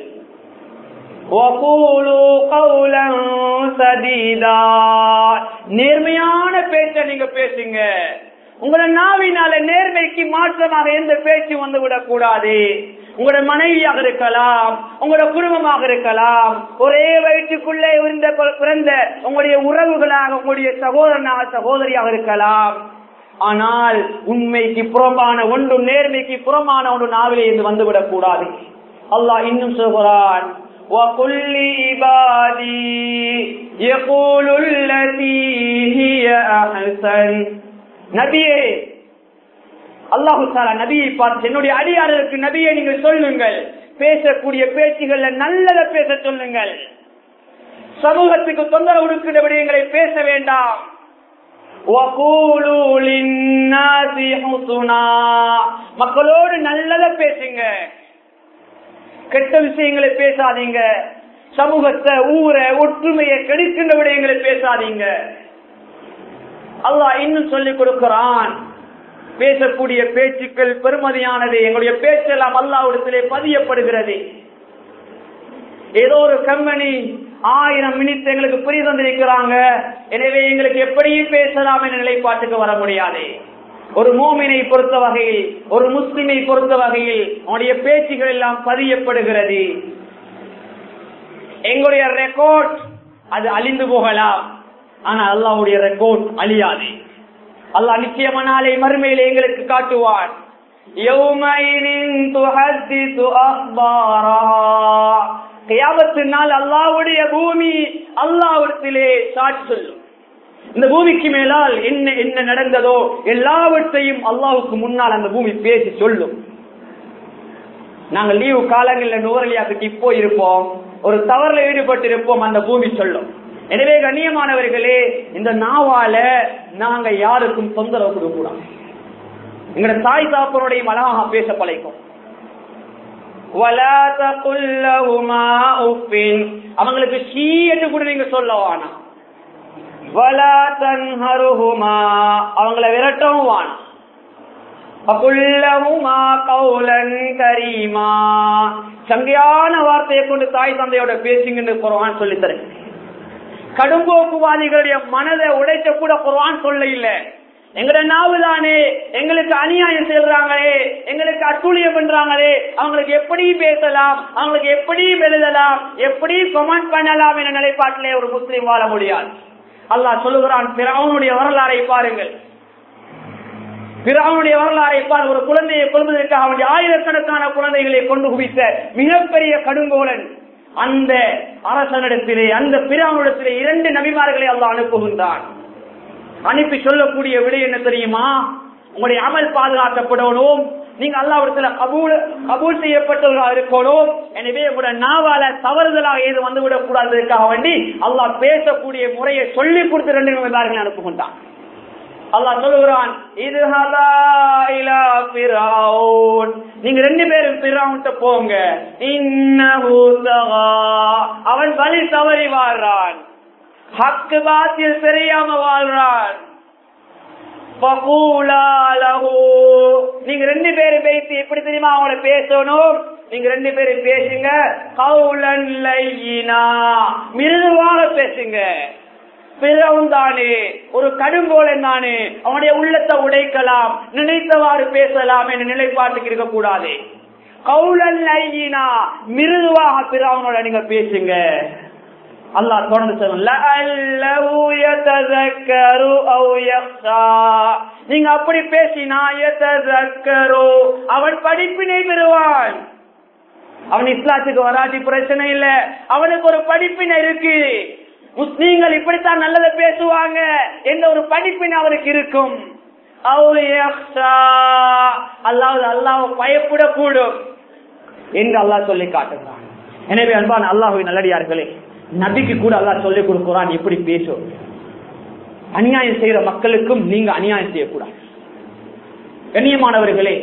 [SPEAKER 1] وقولوا قولا سديدا நேர்மையான பேச்சை நீங்க பேசுங்க உங்களோட நாவினால நேர்மைக்கு மாற்றமாக எந்த பேச்சு வந்து விடக்கூடாது உங்களோட மனைவியாக இருக்கலாம் உங்களோட குடும்பமாக இருக்கலாம் ஒரே வயிற்றுக்குள்ளே இருந்த பிறந்த உங்களுடைய உறவுகளாக உங்களுடைய சகோதரனாக சகோதரியாக இருக்கலாம் ஆனால் உண்மைக்கு புறம்பான ஒன்றும் நேர்மைக்கு புறமான ஒன்று நாவிலே இருந்து வந்துவிடக் கூடாது அல்லாஹ் இன்னும் சொல்கிறான் وقل لعبادي يقول التي هي أحسن நபியே அல்லாஹு தாலா நபியை பார்த்து என்னுடைய அடியாரருக்கு நபியை நீங்கள் சொல்லுங்கள் பேசக்கூடிய பேச்சுகள்ல நல்லத பேச சொல்லுங்கள் சமூகத்துக்கு தொந்தரவு கொடுக்கிற விடயங்களை பேச வேண்டாம் وَقُولُوا لِلنَّاسِ حُسْنًا. மக்களோடு நல்லத பேசுங்க கெட்ட விஷயங்களை பேசாதீங்க சமூகத்தை ஊரை ஒற்றுமையை கெடுக்கின்ற விடயங்களை பேசாதீங்க அல்லாஹ் இன்னும் சொல்லிக் கொடுக்கிறான் பேசக்கூடிய பேச்சுக்கள் பெருமதியானது எங்களுடைய பேச்செல்லாம் அல்லாவிடத்திலே பதியப்படுகிறது ஏதோ ஒரு கம்பெனி ஆயிரம் மினிட் எங்களுக்கு புரிய தந்திருக்கிறாங்க எனவே எங்களுக்கு எப்படியும் பேசலாம் என்ற நிலைப்பாட்டுக்கு வர முடியாது ஒரு மோமினை பொறுத்த வகையில் ஒரு முஸ்லிமை பொறுத்த வகையில் அவனுடைய பேச்சுகள் எல்லாம் பதியப்படுகிறது எங்களுடைய ரெக்கார்ட் அது அழிந்து போகலாம் ஆனா அல்லாவுடைய ரெக்கார்ட் அழியாது அல்லாஹ் நிச்சயமா நாளை மறுமையில எங்களுக்கு காட்டுவான் கியாமத்தினால் அல்லாவுடைய பூமி அல்லாவிடத்திலே சாட்சி சொல்லும் இந்த பூமிக்கு மேலால் என்ன என்ன நடந்ததோ எல்லாவற்றையும் அல்லாவுக்கு முன்னால் அந்த பூமி பேசி சொல்லும் நாங்கள் லீவு காலங்களில் நூறலியாக்கிட்டு இப்போ இருப்போம் ஒரு தவறுல ஈடுபட்டு இருப்போம் அந்த பூமி சொல்லும் எனவே கண்ணியமானவர்களே இந்த நாவால நாங்க யாருக்கும் தொந்தரவு கொடுக்க கூடாது எங்களோட தாய் தாப்பனுடைய அழகாக பேச பழைக்கும் அவங்களுக்கு ஷீ என்று கூட நீங்க சொல்ல வேணாம் அவங்கள விரட்டவும் வேணாம் சங்கையான வார்த்தையை கொண்டு தாய் தந்தையோட பேசுங்கன்னு குரான் சொல்லி தரேன் கடும்போக்குவாதிகளுடைய மனதை உடைச்ச கூட குரான் சொல்ல இல்ல எங்கட நாவுதானே எங்களுக்கு அநியாயம் செய்யறாங்களே எங்களுக்கு அட்டூழியம் பண்றாங்களே அவங்களுக்கு எப்படி பேசலாம் அவங்களுக்கு எப்படி எழுதலாம் எப்படி கமெண்ட் பண்ணலாம் என்ற நிலைப்பாட்டிலே ஒரு முஸ்லீம் வாழ முடியாது அல்லாஹ் சொல்லுகிறான் பிறவனுடைய வரலாறை பாருங்கள் பிறவனுடைய வரலாறை பார் ஒரு குழந்தையை கொள்வதற்காக அவனுடைய ஆயிரக்கணக்கான குழந்தைகளை கொண்டு குவித்த மிகப்பெரிய கடுங்கோலன் அந்த அரசனிடத்திலே அந்த பிராவனிடத்திலே இரண்டு நபிமார்களை அல்லாஹ் அனுப்புகின்றான் அனுப்பி சொல்லக்கூடிய விடை என்ன தெரியுமா உங்களுடைய அமல் பாதுகாக்கப்படணும் நீங்க அல்லாவிடத்துல கபூல் கபூல் செய்யப்பட்டவர்களாக இருக்கணும் எனவே உங்களுடைய நாவால தவறுதலாக ஏது வந்துவிடக் கூடாததற்காக வேண்டி அல்லாஹ் பேசக்கூடிய முறையை சொல்லி கொடுத்து ரெண்டு நபிமார்களை அனுப்புகின்றான் அல்லாஹ் சொல்லுகிறான் இது நீங்க ரெண்டு பேரும் பிராவுன்ட்ட போங்க அவன் வழி தவறி வாழ்றான் ஹக்கு பாத்தில் தெரியாம வாழ்றான் நீங்க ரெண்டு பேரும் பேசி எப்படி தெரியுமா அவங்கள பேசணும் நீங்க ரெண்டு பேரும் பேசுங்க கவுலன் மிருதுவாக பேசுங்க பிறவும் தானே ஒரு கடுங்கோலன் தானே அவனுடைய உள்ளத்தை உடைக்கலாம் நினைத்தவாறு பேசலாம் என்ற நிலைப்பாட்டுக்கு இருக்கக்கூடாது கவுலன் ஐயினா மிருதுவாக பிறவனோட நீங்க பேசுங்க அல்லாஹ் தொடர்ந்து நீங்க அப்படி பேசினா அவன் படிப்பினை பெறுவான் அவன் இஸ்லாத்துக்கு வராட்டி பிரச்சனை இல்ல அவனுக்கு ஒரு படிப்பினை இருக்கு முஸ்லீம்கள் இப்படித்தான் நல்லதை பேசுவாங்க என்ற ஒரு படிப்பின் அவருக்கு இருக்கும் அல்லாவது அல்லாஹ் பயப்படக்கூடும் என்று அல்லாஹ் சொல்லி காட்டுகிறான் எனவே அன்பான அல்லாஹுவின் நல்லடியார்களே நபிக்கு கூட அல்லாஹ் சொல்லி கொடுக்கிறான் எப்படி பேசும் அநியாயம் செய்யற மக்களுக்கும் நீங்க அநியாயம் செய்யக்கூடாது கண்ணியமானவர்களே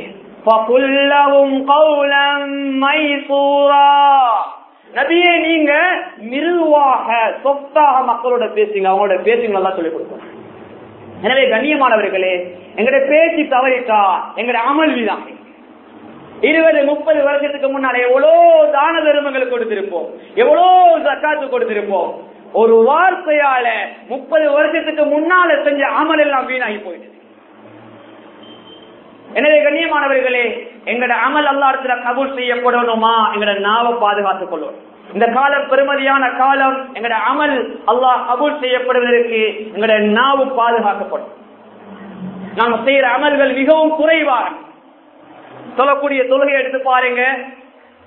[SPEAKER 1] நபியே நீங்க மிருதுவாக சொத்தாக மக்களோட பேசுங்க அவங்களோட பேசுங்க எல்லாம் சொல்லிக் கொடுக்கணும் எனவே கண்ணியமானவர்களே எங்கட பேச்சு தவறிட்டா எங்கட அமல் விதான் இருபது முப்பது வருஷத்துக்கு முன்னாடி எவ்வளோ தான தர்மங்கள் கொடுத்திருப்போம் எவ்வளோ சக்காத்து கொடுத்திருப்போம் ஒரு வார்த்தையால முப்பது வருஷத்துக்கு முன்னால செஞ்ச அமல் எல்லாம் வீணாகி போயிடுது எனவே கண்ணியமானவர்களே எங்கட அமல் அல்லாடத்துல கபூல் செய்யப்படணுமா எங்கட நாவை பாதுகாத்துக் கொள்வோம் இந்த காலம் பெருமதியான காலம் எங்கட அமல் அல்லாஹ் கபூல் செய்யப்படுவதற்கு எங்கட நாவு பாதுகாக்கப்படும் நாங்க செய்யற அமல்கள் மிகவும் குறைவாக சொல்லக்கூடிய தொழுகை எடுத்து பாருங்க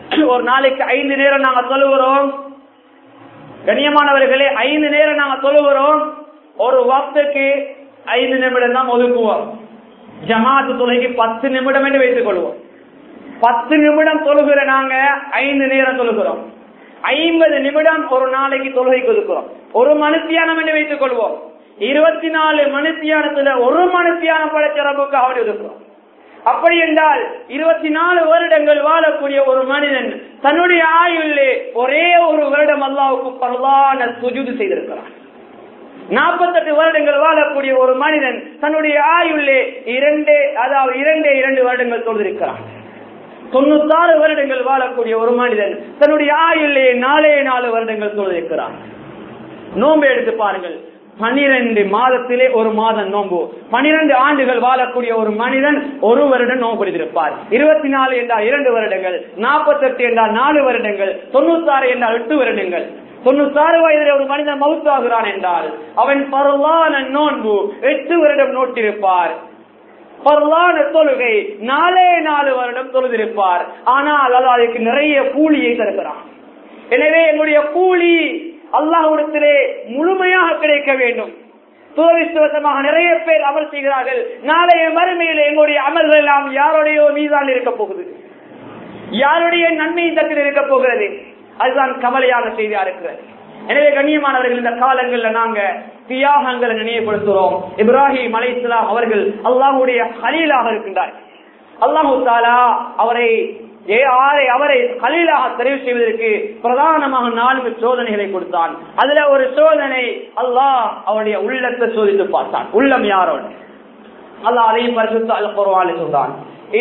[SPEAKER 1] ஒரு நாளைக்கு ஐந்து நேரம் நாங்க தொழுகிறோம் கண்ணியமானவர்களே ஐந்து நேரம் நாங்க தொழுகிறோம் ஒரு வார்த்தைக்கு ஐந்து நிமிடம் தான் ஒதுக்குவோம் ஜமாத்து தொலைக்கு பத்து நிமிடம் என்று வைத்துக் கொள்வோம் பத்து நிமிடம் தொழுகிற நாங்க ஐந்து நேரம் தொழுகிறோம் ஐம்பது நிமிடம் ஒரு நாளைக்கு தொழுகைக்கு ஒதுக்குறோம் ஒரு மனுத்தியானம் என்று வைத்துக் கொள்வோம் இருபத்தி நாலு மனுத்தியானத்துல ஒரு மனுத்தியானம் படைச்ச ரப்புக்கு அவரை ஒதுக்குறோம் அப்படி என்றால் இருபத்தி நாலு வருடங்கள் வாழக்கூடிய ஒரு மனிதன் தன்னுடைய ஆயுள்ளே ஒரே ஒரு வருடம் அல்லாவுக்கு பரவான சுஜுது செய்திருக்கிறான் நாற்பத்தெட்டு வருடங்கள் வாழக்கூடிய ஒரு மனிதன் தன்னுடைய ஆயுள்ளே இரண்டே அதாவது இரண்டே இரண்டு வருடங்கள் தொழுதிருக்கிறான் தொண்ணூத்தாறு வருடங்கள் வாழக்கூடிய ஒரு மனிதன் தன்னுடைய ஆயுள்ளே நாலே நாலு வருடங்கள் தொழுதிருக்கிறான் நோன்பு எடுத்து பாருங்கள் பனிரெண்டு மாதத்திலே ஒரு மாதம் நோன்பு பனிரெண்டு ஆண்டுகள் வாழக்கூடிய ஒரு மனிதன் ஒரு வருடம் நோன்பு பிடித்திருப்பார் இருபத்தி நாலு என்றால் இரண்டு வருடங்கள் நாற்பத்தெட்டு என்றால் நாலு வருடங்கள் தொண்ணூத்தாறு என்றால் எட்டு வருடங்கள் தொண்ணூத்தாறு வயதில் ஒரு மனிதன் மவுத்தாகிறான் என்றால் அவன் பரவான நோன்பு எட்டு வருடம் நோட்டிருப்பார் பரவான தொழுகை நாலே நாலு வருடம் தொழுதிருப்பார் ஆனால் அது அதுக்கு நிறைய கூலியை தருகிறான் எனவே என்னுடைய கூலி அல்லாஹ்விடத்திலே முழுமையாக கிடைக்க வேண்டும் துரதிருஷ்டவசமாக நிறைய பேர் அமல் செய்கிறார்கள் நாளைய மறுமையில் எங்களுடைய அமல்கள் எல்லாம் யாருடைய மீதான் இருக்க போகுது யாருடைய நன்மையின் தட்டில் இருக்க போகிறது அதுதான் கவலையான செய்தியா இருக்கிறது எனவே கண்ணியமானவர்கள் இந்த காலங்கள்ல நாங்க தியாகங்களை நினைவுபடுத்துறோம் இப்ராஹிம் அலை அவர்கள் அல்லாஹுடைய ஹலீலாக இருக்கின்றார்கள் அல்லாஹு தாலா அவரை ஏ ஆரை அவரை கலீலாக தெரிவு செய்வதற்கு பிரதானமாக நான்கு சோதனைகளை கொடுத்தான் அதுல ஒரு சோதனை அல்லாஹ் அவருடைய உள்ளத்தை சோதித்து பார்த்தான் உள்ளம் யாரோட அல்லாஹ் அதையும் பரிசுத்த அல் குர்ஆனில் சொல்றான்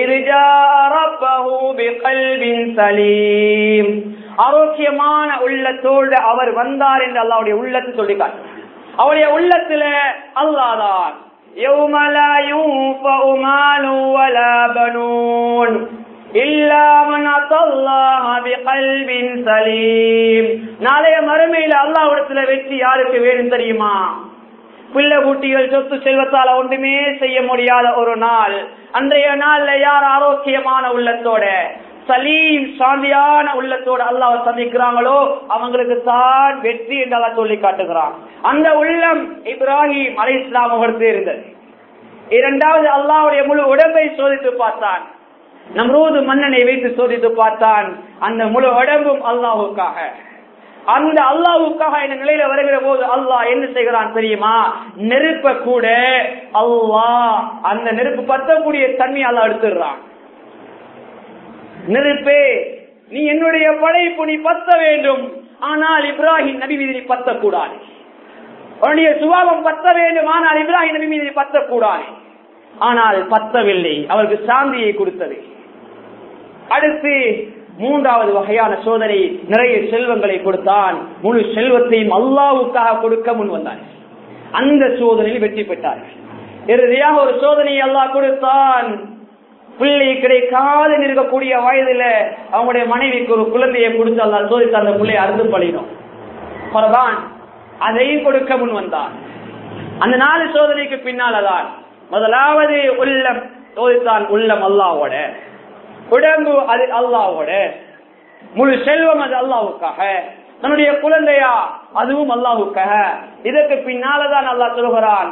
[SPEAKER 1] ஆரோக்கியமான உள்ளத்தோடு அவர் வந்தார் என்று அல்லாவுடைய உள்ளத்தை சொல்லி அவருடைய உள்ளத்துல அல்லாதான் يوم لا ينفع مال ولا بنون إلا من أتى الله بقلب سليم நாளைய மறுமையில அல்லாஹ்விடத்துல வெற்றி யாருக்கு வேணும் தெரியுமா பிள்ளை குட்டிகள் சொத்து செல்வத்தால ஒன்றுமே செய்ய முடியாத ஒரு நாள் அன்றைய நாள்ல யார் ஆரோக்கியமான உள்ளத்தோட சலீம் சாந்தியான உள்ளத்தோட அல்லாஹ் சந்திக்கிறாங்களோ அவங்களுக்கு தான் வெற்றி என்று அல்லாஹ் சொல்லி காட்டுகிறான் அந்த உள்ளம் இப்ராஹிம் அலை இஸ்லாம் அவர்களுக்கு இருந்தது இரண்டாவது அல்லாவுடைய முழு உடம்பை சோதித்து பார்த்தான் நம்ரூது மன்னனை வைத்து சோதித்து பார்த்தான் அந்த முழு உடம்பும் அல்லாஹுக்காக அந்த அல்லாவுக்காக இந்த நிலையில வருகிற போது அல்லாஹ் என்ன செய்கிறான் தெரியுமா நெருப்ப கூட அல்லாஹ் அந்த நெருப்பு பத்தக்கூடிய தன்மை அல்லாஹ் எடுத்துடுறான் நெருப்பே நீ என்னுடைய படைப்பு நீ பத்த வேண்டும் ஆனால் இப்ராஹிம் நபி மீது நீ பத்தக்கூடாது உன்னுடைய சுபாவம் பத்த வேண்டும் ஆனால் இப்ராஹிம் நபி மீது நீ பத்தக்கூடாது ஆனால் பத்தவில்லை அவருக்கு சாந்தியை கொடுத்தது அடுத்து மூன்றாவது வகையான சோதனை நிறைய செல்வங்களை கொடுத்தான் முழு செல்வத்தையும் அல்லாவுக்காக கொடுக்க முன் வந்தார் அந்த சோதனையில் வெற்றி பெற்றார்கள் இறுதியாக ஒரு சோதனையை அல்லாஹ் கொடுத்தான் பிள்ளை கிடைக்காது இருக்கக்கூடிய வயதுல அவங்களுடைய மனைவிக்கு ஒரு குழந்தையை கொடுத்து அல்லா சோதித்து அந்த பிள்ளையை அறுந்து பழினோம் பரவான் அதையும் கொடுக்க முன் வந்தான் அந்த நாலு சோதனைக்கு பின்னால்தான் முதலாவது உள்ளம் சோதித்தான் உள்ளம் அல்லாவோட உடம்பு அது அல்லாவோட முழு செல்வம் அது அல்லாவுக்காக தன்னுடைய குழந்தையா அதுவும் அல்லாவுக்காக இதற்கு பின்னாலதான் அல்லாஹ் சொல்கிறான்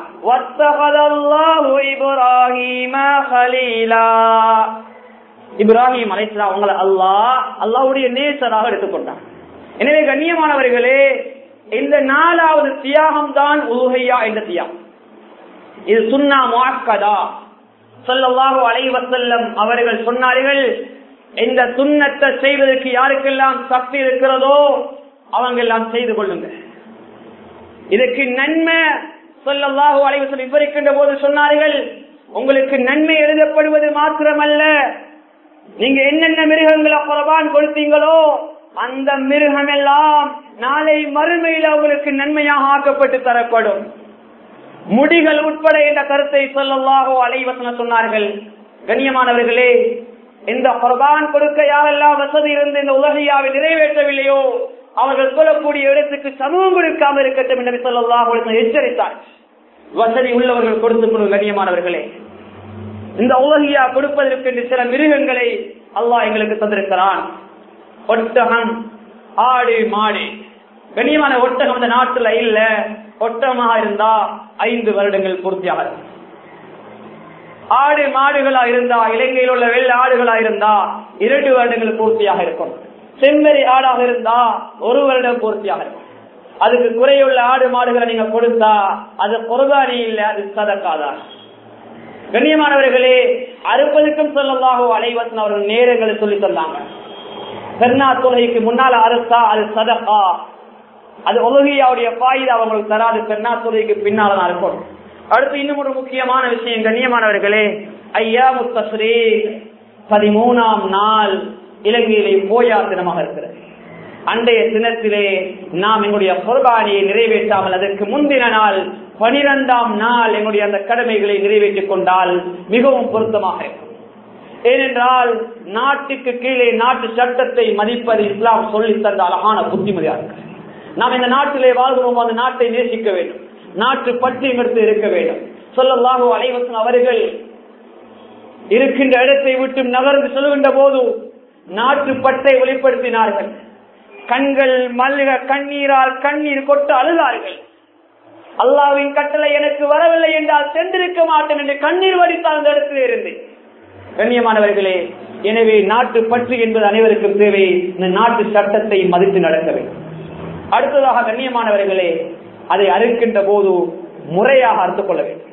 [SPEAKER 1] இப்ராஹிம் அலைசலா அவங்களை அல்லாஹ் அல்லாவுடைய நேசராக எடுத்துக்கொண்டான் எனவே கண்ணியமானவர்களே இந்த நாலாவது தியாகம் தான் உலகையா என்ற தியாகம் இது சுன்னா மாக்கதா சொல்லவாக அலைவசல்லம் அவர்கள் சொன்னார்கள் இந்த சுண்ணத்தை செய்வதற்கு யாருக்கெல்லாம் சக்தி இருக்கிறதோ அவங்க எல்லாம் செய்து கொள்ளுங்க இதுக்கு நன்மை சொல்லல்லாஹு அலைவசல் விவரிக்கின்ற போது சொன்னார்கள் உங்களுக்கு நன்மை எழுதப்படுவது மாத்திரமல்ல நீங்க என்னென்ன மிருகங்களை குறபான் கொடுத்தீங்களோ அந்த மிருகம் எல்லாம் நாளை மறுமையில் உங்களுக்கு நன்மையாக ஆக்கப்பட்டு தரப்படும் முடிகள் உட்பட என்ற கருத்தை சொல்லல்லாகோ அலைவசன சொன்னார்கள் கண்ணியமானவர்களே இந்த குர்பான் கொடுக்க யாரெல்லாம் வசதி இருந்து இந்த உலகையாவை நிறைவேற்றவில்லையோ அவர்கள் சொல்லக்கூடிய இடத்துக்கு சமூகம் கொடுக்காமல் இருக்கட்டும் என்று சொல்லல்லாஹ் எச்சரித்தார் வசதி உள்ளவர்கள் கொடுத்து கொள்ளும் கண்ணியமானவர்களே இந்த உலகியா கொடுப்பதற்கு சில மிருகங்களை அல்லாஹ் எங்களுக்கு தந்திருக்கிறான் ஒட்டகம் ஆடு மாடு கண்ணியமான ஒட்டகம் இந்த நாட்டுல இல்ல ஒட்டகமாக இருந்தா ஐந்து வருடங்கள் பூர்த்தியாக ஆடு மாடுகளா இருந்தா இலங்கையில் உள்ள வெள்ள ஆடுகளா இருந்தா இரண்டு வருடங்கள் பூர்த்தியாக இருக்கும் செம்மறி ஆடாக இருந்தா ஒரு வருடம் பூர்த்தியாக இருக்கும் அதுக்கு குறையுள்ள ஆடு மாடுகளை நீங்க கொடுத்தா அது குர்பானி இல்ல அது சதக்காதான் கண்ணியமானவர்களே அறுப்பதுக்கும் சொல்லலாகோ அலைவசன் அவர்கள் நேரங்களை சொல்லி தந்தாங்க பெருநா தொகைக்கு முன்னால அறுத்தா அது சதகா அது உலகியாவுடைய பாயுது அவங்களுக்கு தராது பெருநா தொகைக்கு பின்னால தான் இருக்கும் அடுத்து இன்னும் ஒரு முக்கியமான விஷயம் கண்ணியமானவர்களே ஐயா முத்தஸ்ரீ பதிமூணாம் நாள் இலங்கையிலே போயா தினமாக இருக்கிறது அன்றைய தினத்திலே நாம் எங்களுடைய குர்பானியை நிறைவேற்றாமல் அதற்கு முந்தின நாள் பனிரெண்டாம் நாள் எங்களுடைய அந்த கடமைகளை நிறைவேற்றிக் கொண்டால் மிகவும் பொருத்தமாக இருக்கும் ஏனென்றால் நாட்டுக்கு கீழே நாட்டு சட்டத்தை மதிப்பது இஸ்லாம் சொல்லி தந்த அழகான புத்திமதியா இருக்கு நாம் இந்த நாட்டிலே வாழ்கிறோம் அந்த நாட்டை நேசிக்க வேண்டும் நாட்டு பற்றி எடுத்து இருக்க வேண்டும் சொல்லலாக அலைவசன் அவர்கள் இருக்கின்ற இடத்தை விட்டு நகர்ந்து செல்கின்ற போது நாட்டு பட்டை வெளிப்படுத்தினார்கள் கண்கள் மல்க கண்ணீரால் கண்ணீர் கொட்டு அழுதார்கள் அல்லாவின் கட்டளை எனக்கு வரவில்லை என்றால் சென்றிருக்க மாட்டேன் என்று கண்ணீர் வடித்தால் அந்த இடத்திலே இருந்து கண்ணியமானவர்களே எனவே நாட்டு பற்று என்பது அனைவருக்கும் தேவை இந்த நாட்டு சட்டத்தை மதித்து நடக்க வேண்டும் அடுத்ததாக கண்ணியமானவர்களே அதை அறுக்கின்ற போது முறையாக அறுத்துக் கொள்ள வேண்டும்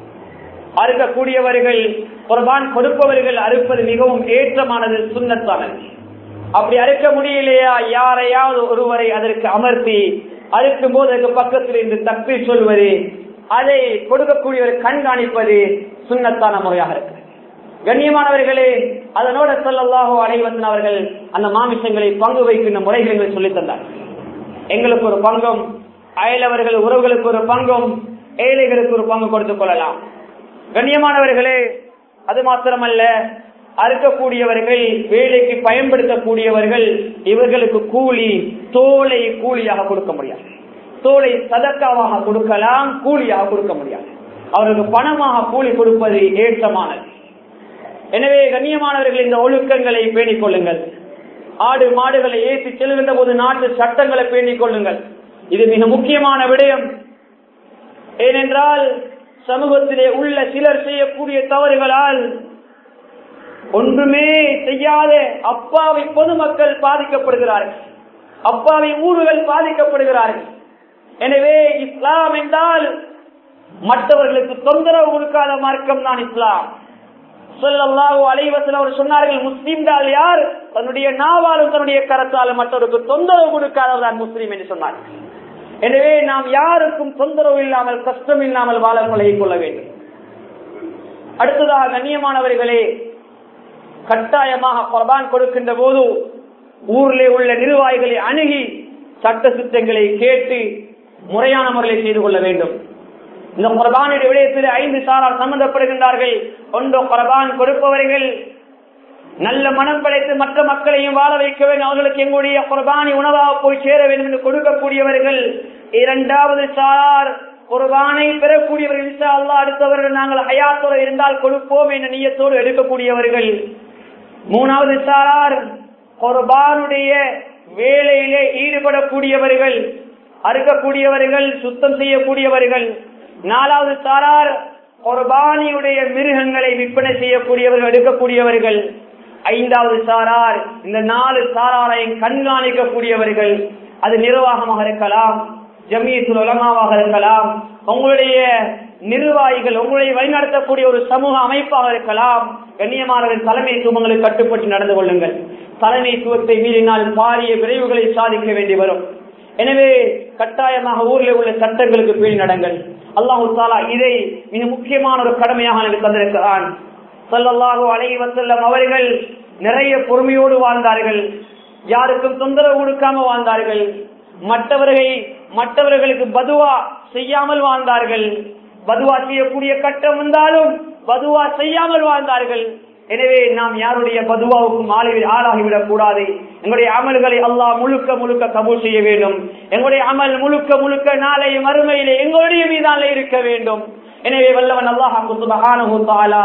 [SPEAKER 1] அறுக்கக்கூடியவர்கள் குர்பான் கொடுப்பவர்கள் அறுப்பது மிகவும் ஏற்றமானது சுண்ணத்தானது அப்படி அறுக்க முடியலையா யாரையாவது ஒருவரை அதற்கு அமர்த்தி அறுக்கும் போது அதற்கு பக்கத்தில் இருந்து தப்பி சொல்வது அதை கொடுக்கக்கூடியவர் கண்காணிப்பது சுண்ணத்தான முறையாக இருக்கு கண்ணியமானவர்களே அதனோட சொல்லல்லாஹோ அனைவசன் அவர்கள் அந்த மாமிசங்களை பங்கு வைக்கின்ற முறைகளை சொல்லி தந்தார் எங்களுக்கு ஒரு பங்கும் அயலவர்கள் உறவுகளுக்கு ஒரு பங்கும் ஏழைகளுக்கு ஒரு பங்கு கொடுத்துக் கொள்ளலாம் கண்ணியமானவர்களே அது மாத்திரமல்ல அறுக்கக்கூடியவர்கள் வேலைக்கு பயன்படுத்தக்கூடியவர்கள் இவர்களுக்கு கூலி தோலை கூலியாக கொடுக்க முடியாது தோலை சதக்காவாக கொடுக்கலாம் கூலியாக கொடுக்க முடியாது அவருக்கு பணமாக கூலி கொடுப்பது ஏற்றமானது எனவே கண்ணியமானவர்கள் இந்த ஒழுக்கங்களை பேணிக் கொள்ளுங்கள் ஆடு மாடுகளை ஏற்றி செல்கின்ற போது நாட்டு சட்டங்களை பேணிக் கொள்ளுங்கள் இது மிக முக்கியமான விடயம் ஏனென்றால் சமூகத்திலே உள்ள சிலர் செய்யக்கூடிய தவறுகளால் ஒன்றுமே செய்யாத அப்பாவி பொதுமக்கள் பாதிக்கப்படுகிறார்கள் அப்பாவி ஊர்கள் பாதிக்கப்படுகிறார்கள் எனவே இஸ்லாம் என்றால் மற்றவர்களுக்கு தொந்தரவு கொடுக்காத மார்க்கம் தான் இஸ்லாம் சொல்லல்லாஹு அலைவசல் அவர் சொன்னார்கள் முஸ்லீம்கள் யார் தன்னுடைய நாவாலும் தன்னுடைய கரத்தாலும் மற்றவருக்கு தொந்தரவு கொடுக்காதவர் தான் முஸ்லீம் என்று சொன்னார்கள் எனவே நாம் யாருக்கும் தொந்தரவு இல்லாமல் கஷ்டம் இல்லாமல் வாழ பழகிக் கொள்ள வேண்டும் அடுத்ததாக கண்ணியமானவர்களே கட்டாயமாக குர்பான் கொடுக்கின்ற போது ஊரிலே உள்ள நிர்வாகிகளை அணுகி சட்ட சித்தங்களை கேட்டு முறையான முறையில் செய்து கொள்ள வேண்டும் இந்த குர்பானுடைய விடயத்தில் ஐந்து சாரார் சம்பந்தப்படுகின்றார்கள் ஒன்று குர்பான் கொடுப்பவர்கள் நல்ல மனம் படைத்து மற்ற மக்களையும் வாழ வைக்க வேண்டும் அவர்களுக்கு எங்களுடைய குர்பானி உணவாக போய் சேர வேண்டும் என்று கொடுக்கக்கூடியவர்கள் இரண்டாவது சாரார் குர்பானை பெறக்கூடியவர்கள் இன்ஷா அல்லாஹ் அடுத்தவர்கள் நாங்கள் ஹயாத்தோடு இருந்தால் கொடுப்போம் என்ற நீயத்தோடு எடுக்கக்கூடியவர்கள் மூணாவது சாரார் குர்பானுடைய வேலையிலே ஈடுபடக்கூடியவர்கள் அறுக்கக்கூடியவர்கள் சுத்தம் செய்யக்கூடியவர்கள் நாலாவது சாரார் குர்பானியுடைய மிருகங்களை விற்பனை செய்யக்கூடியவர்கள் எடுக்கக்கூடியவர்கள் ஐந்தாவது சாரார் இந்த நாலு சாராரையும் கண்காணிக்கக்கூடியவர்கள் அது நிர்வாகமாக இருக்கலாம் ஜமியத்துல் உலமாவாக இருக்கலாம் உங்களுடைய நிர்வாகிகள் உங்களுடைய வழிநடத்தக்கூடிய ஒரு சமூக அமைப்பாக இருக்கலாம் கண்ணியமானவர்கள் தலைமைத்துவங்களுக்கு கட்டுப்பட்டு நடந்து கொள்ளுங்கள் தலைமைத்துவத்தை மீறினால் பாரிய விரைவுகளை சாதிக்க வேண்டி வரும் எனவே கட்டாயமாக ஊரில் உள்ள சட்டங்களுக்கு பேணி நடங்கள் அல்லாஹு தாலா இதை மிக முக்கியமான ஒரு கடமையாக எனக்கு தந்திருக்கிறான் சொல்லல்லாஹு அலை வசல்லம் அவர்கள் நிறைய பொறுமையோடு வாழ்ந்தார்கள் யாருக்கும் தொந்தரவு கொடுக்காம வாழ்ந்தார்கள் மற்றவர்களை மற்றவர்களுக்கு பதுவா செய்யாமல் வாழ்ந்தார்கள் பதுவா செய்யக்கூடிய கட்டம் வந்தாலும் பதுவா செய்யாமல் வாழ்ந்தார்கள் எனவே நாம் யாருடைய பதுவாவுக்கும் ஆளாகிவிடக் கூடாது எங்களுடைய அமல்களை அல்லாஹ் முழுக்க முழுக்க கபூல் செய்ய வேண்டும் எங்களுடைய அமல் முழுக்க முழுக்க நாளை மறுமையிலே எங்களுடைய மீதான இருக்க வேண்டும் எனவே வல்லவன் அல்லாஹ்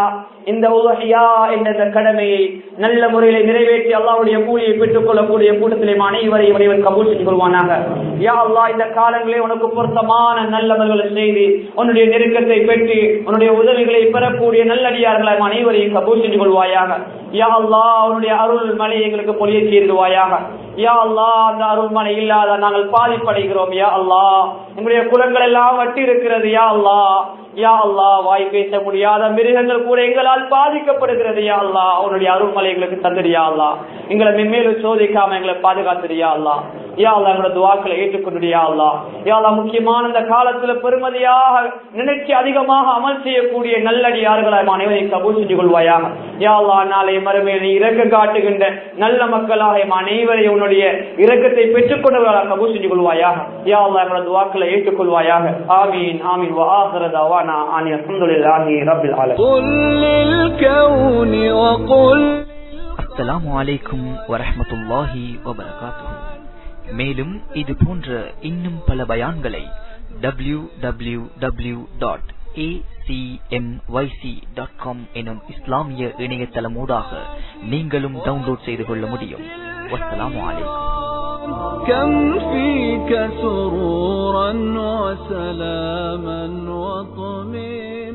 [SPEAKER 1] இந்த உலகையா என்ற இந்த கடமையை நல்ல முறையில நிறைவேற்றி அல்லாவுடைய கூலியை பெற்றுக் கொள்ளக்கூடிய கூட்டத்திலே அனைவரையும் இறைவன் கபூல் செஞ்சு கொள்வானாக யா அல்லா இந்த காலங்களே உனக்கு பொருத்தமான நல்லவர்களை செய்து உன்னுடைய நெருக்கத்தை பெற்று உன்னுடைய உதவிகளை பெறக்கூடிய நல்லடியார்களை அனைவரையும் கபூல் செஞ்சு கொள்வாயாக யா அல்லா உன்னுடைய அருள் மலை எங்களுக்கு பொழிய செய்திருவாயாக யா அல்லா அந்த அருள் மலை இல்லாத நாங்கள் பாதிப்படைகிறோம் யா அல்லா எங்களுடைய குலங்கள் எல்லாம் வட்டி இருக்கிறது யா அல்லா யா அல்லா வாய் பேச முடியாத மிருகங்கள் கூட எங்களால் பாதிக்கப்படுகிறது யா அல்லா உன்னுடைய அருள்மலை எங்களுக்கு தந்துடியா அல்லா எங்களை மென்மேலும் சோதிக்காம எங்களை பாதுகாத்துறியா அல்லா யா அல்லா எங்களோட துவாக்களை ஏற்றுக்கொண்டுடியா அல்லா யா அல்லா முக்கியமான இந்த காலத்துல பெருமதியாக நினைச்சு அதிகமாக அமல் செய்யக்கூடிய நல்லடியார்களாக அனைவரையும் கபூல் செஞ்சு கொள்வாயாக யா அல்லா நாளை மறுமையை இறக்க காட்டுகின்ற நல்ல மக்களாக எம் அனைவரையும் உன்னுடைய இரக்கத்தை பெற்றுக் கொண்டவர்களாக கபூல் செஞ்சு கொள்வாயாக யா அல்லா எங்களோட துவாக்களை ஏற்றுக்கொள்வாயாக ஆமீன் ஆமீன் وآخر دعوانا أن الحمد لله رب العالمين
[SPEAKER 2] قل للكون وقل
[SPEAKER 3] அஸ்ஸலாமு அலைக்கும் வரஹ்மத்துல்லாஹி வபரகாத்துஹு மேலும் இது போன்ற இன்னும் பல பயான்களை W W W dot dot com எனும் இஸ்லாமிய இணையதளமூடாக நீங்களும் டவுன்லோட் செய்து கொள்ள முடியும் வஸ்ஸலாமு அலைக்கும்
[SPEAKER 2] كم فيك سرورا وسلاما وطمئنا